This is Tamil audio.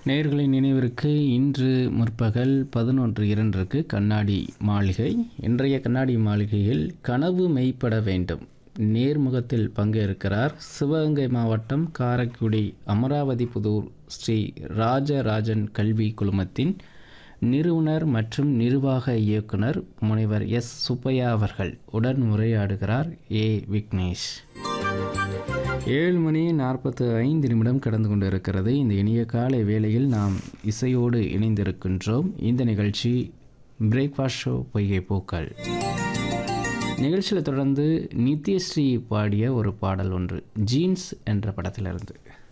நேயர்களின் நினைவிற்கு இன்று முற்பகல் பதினொன்று இரண்டிற்கு கண்ணாடி மாளிகை இன்றைய கண்ணாடி மாளிகையில் கனவு மெய்ப்பட வேண்டும் நேர்முகத்தில் பங்கேற்கிறார் சிவகங்கை மாவட்டம் காரைக்குடி அமராவதி புதூர் ஸ்ரீ ராஜராஜன் கல்வி குழுமத்தின் நிறுவனர் மற்றும் நிர்வாக இயக்குனர் முனைவர் எஸ் சுப்பையா அவர்கள் உடன் உரையாடுகிறார் ஏ விக்னேஷ் ஏழு மணி நாற்பத்து ஐந்து நிமிடம் கடந்து கொண்டிருக்கிறது இந்த இனிய காலை வேளையில் நாம் இசையோடு இணைந்திருக்கின்றோம் இந்த நிகழ்ச்சி பிரேக்ஃபாஸ்ட் ஷோ பொய்கை பூக்கள் நிகழ்ச்சியில் தொடர்ந்து நித்யஸ்ரீ பாடிய ஒரு பாடல் ஒன்று ஜீன்ஸ் என்ற படத்திலிருந்து